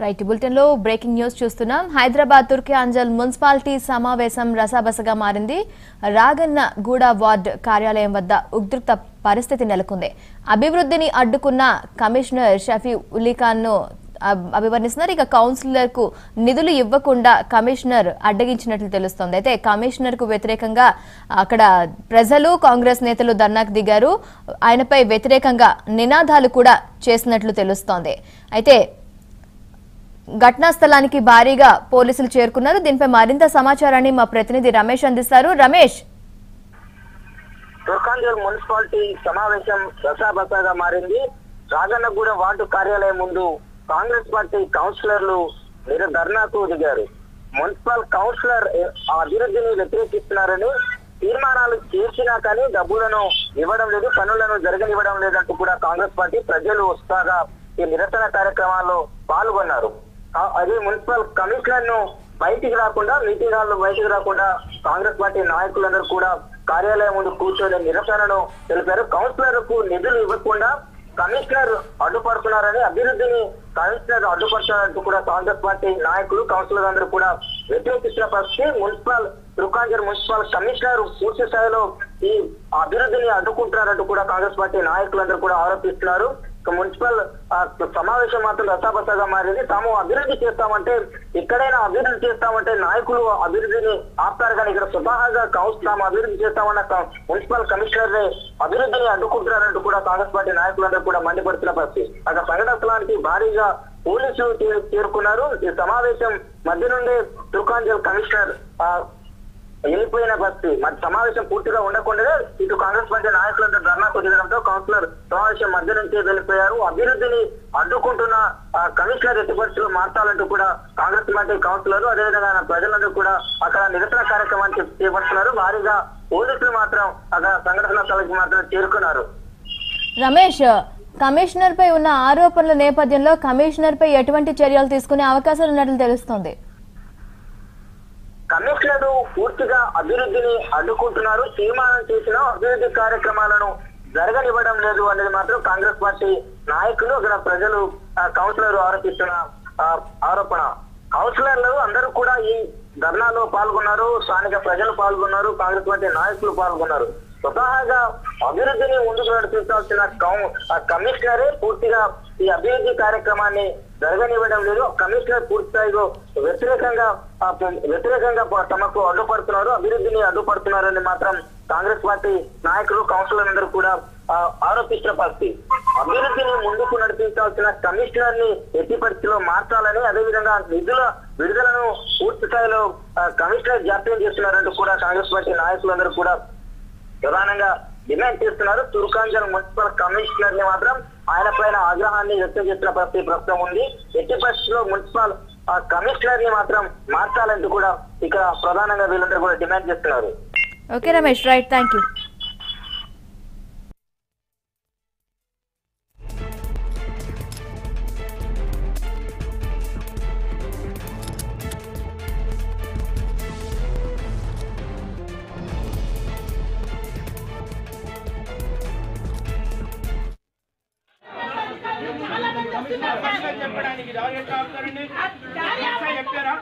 right bulletin లో breaking news చూస్తున్నాం Hyderabad తుర్కియాంజల్ municipality సమావేశం రసాబసగా మారింది రాగన్న గూడ వార్డ్ కార్యాలయం వద్ద ఉద్రిక్త పరిస్థితి నెలకొంది అభివృద్ధిని అడ్డుకున్న కమిషనర్ షఫీ ఉలీఖాన్ ను అభివర్ణిస్తున్నారు ఇక కౌన్సిలర్ కు నిధులు ఇవ్వకుండా కమిషనర్ అడ్డగించినట్లు తెలుస్తోంది అయితే కమిషనర్ కు వ్యతిరేకంగా అక్కడ ప్రజలు కాంగ్రెస్ నేతలు ధర్నాకు దిగారు ఆయనపై వ్యతిరేకంగా నినాదాలు కూడా చేసినట్లు తెలుస్తోంది అయితే ఘటనా స్థలానికి భారీగా పోలీసులు చేరుకున్నారు దీనిపై మరింత సమాచారాన్ని మా ప్రతినిధి రమేష్ అందిస్తారు రమేష్ తుర్కాంజల్ మున్సిపాలిటీ సమావేశం రసాబసాగా మారింది రాజన్నగూడ వార్డు కార్యాలయం ముందు కాంగ్రెస్ పార్టీ కౌన్సిలర్లు మీరు ధర్నాకు దిగారు మున్సిపల్ కౌన్సిలర్ ఆ అభివృద్ధిని వ్యతిరేకిస్తున్నారని తీర్మానాలు చేసినా కానీ డబ్బులను ఇవ్వడం లేదు పనులను జరగనివ్వడం లేదంటూ కూడా కాంగ్రెస్ పార్టీ ప్రజలు ఉత్సాహంగా ఈ నిరసన కార్యక్రమాల్లో పాల్గొన్నారు ఆ- అదే మున్సిపల్ కమిషనర్ ను బయటికి రాకుండా మీటింగ్ హాల్ బయటికి రాకుండా కాంగ్రెస్ పార్టీ నాయకులందరూ కూడా కార్యాలయం ముందు కూర్చొని నిరసనను తెలిపారు కౌన్సిలర్ కు నిధులు ఇవ్వకుండా కమిషనర్ అడ్డుపడుతున్నారని అభివృద్ధిని కమిషనర్ అడ్డుపడుతున్నారంటూ కూడా కాంగ్రెస్ పార్టీ నాయకులు కౌన్సిలర్ అందరూ కూడా వ్యతిరేకిస్తున్న పరిస్థితి మున్సిపల్ రుకాంజర్ మున్సిపల్ కమిషనర్ పూర్తి స్థాయిలో ఈ అభివృద్ధిని అడ్డుకుంటున్నారంటూ కూడా కాంగ్రెస్ పార్టీ నాయకులందరూ కూడా ఆరోపిస్తున్నారు ఇక మున్సిపల్ ఆ, సమావేశం మాత్రం రసాబసాగా మారింది తాము అభివృద్ధి చేస్తామంటే ఎక్కడైనా అభివృద్ధి చేస్తామంటే నాయకులు అభివృద్ధిని ఆపుతారు కానీ ఇక్కడ స్వతహాగా కౌన్స్ తాము అభివృద్ధి చేస్తామన్న క- మున్సిపల్ కమిషనర్ ని అభివృద్ధిని అడ్డుకుంటున్నారంటూ కూడా కాంగ్రెస్ పార్టీ నాయకులందరూ కూడా మండిపడుతున్న పరిస్థితి అక్కడ సంఘటన స్థలానికి భారీగా పోలీసులు చే- చేరుకున్నారు ఈ సమావేశం మధ్య నుండే తుర్కాంజల్ కమిషనర్ ఆ, వెళ్ళిపోయిన పరిస్థితి మరి సమావేశం పూర్తిగా ఉండకుండానే ఇటు కాంగ్రెస్ పార్టీ నాయకులంతా ధర్నాకు దిగడంతో కౌన్సిలర్ సమావేశం మధ్య నుంచే వెళ్ళిపోయారు అభివృద్ధిని అడ్డుకుంటున్న ఆ, కమిషనర్ ఎట్టి పరిస్థితులు మార్చాలంటూ కూడా కాంగ్రెస్ పార్టీ కౌన్సిలర్ అదేవిధంగా ప్రజలందరూ కూడా అక్కడ నిరసన కార్యక్రమాన్ని చే- చేపడుతున్నారు భారీగా పోలీసులు మాత్రం అక్కడ సంఘటన స్థలానికి మాత్రం చేరుకున్నారు రమేష్ కమిషనర్ పై ఉన్న ఆరోపణల నేపథ్యంలో కమిషనర్ పై ఎటువంటి చర్యలు తీసుకునే అవకాశాలు ఉన్నట్లు తెలుస్తోంది కమిషనర్ పూర్తిగా అభివృద్ధిని అడ్డుకుంటున్నారు తీర్మానం చేసిన అభివృద్ధి కార్యక్రమాలను జరగనివ్వడం లేదు అనేది మాత్రం కాంగ్రెస్ పార్టీ నాయకులు అక్కడ ప్రజలు ఆ, కౌన్సిలర్ ఆరోపిస్తున్న ఆ, ఆరోపణ కౌన్సిలర్లు అందరూ కూడా ఈ ధర్నాలో పాల్గొన్నారు స్థానిక ప్రజలు పాల్గొన్నారు కాంగ్రెస్ పార్టీ నాయకులు పాల్గొన్నారు స్వతహాగా అభివృద్ధిని ముందుకు నడిపించాల్సిన కౌ- ఆ కమిషనరే పూర్తిగా ఈ అభివృద్ధి కార్యక్రమాన్ని జరగనివ్వడం లేదు కమిషనర్ పూర్తి స్థాయిలో వ్యతిరేకంగా ఆ, వ్యతిరేకంగా ప- తమకు అడ్డుపడుతున్నారు అభివృద్ధిని అడ్డుపడుతున్నారని మాత్రం కాంగ్రెస్ పార్టీ నాయకులు కౌన్సిలర్ అందరూ కూడా ఆ, ఆరోపిస్తున్న పరిస్థితి అభివృద్ధిని ముందుకు నడిపించాల్సిన కమిషనర్ ని ఎట్టి పరిస్థితిలో మార్చాలని అదేవిధంగా నిధుల విడుదలను పూర్తి స్థాయిలో ఆ, కమిషనర్ జాప్యం చేస్తున్నారంటూ కూడా కాంగ్రెస్ పార్టీ నాయకులందరూ కూడా ప్రధానంగా డిమాండ్ చేస్తున్నారు తుర్కాంజల్ మున్సిపల్ కమిషనర్ ని మాత్రం ఆయన పైన ఆగ్రహాన్ని వ్యక్తం చేస్తున్న పరిస్థితి ప్రస్తుతం ఉంది ఎట్టి పరిస్థితుల్లో మున్సిపల్ ఆ, కమిషనర్ ని మాత్రం మార్చాలంటూ కూడా ఇక్కడ ప్రధానంగా వీళ్ళందరూ కూడా డిమాండ్ చేస్తున్నారు okay Ramesh right thank you చెప్పడానికి ఎవరు ఎట్లా ఆపుతారండి చెప్పారా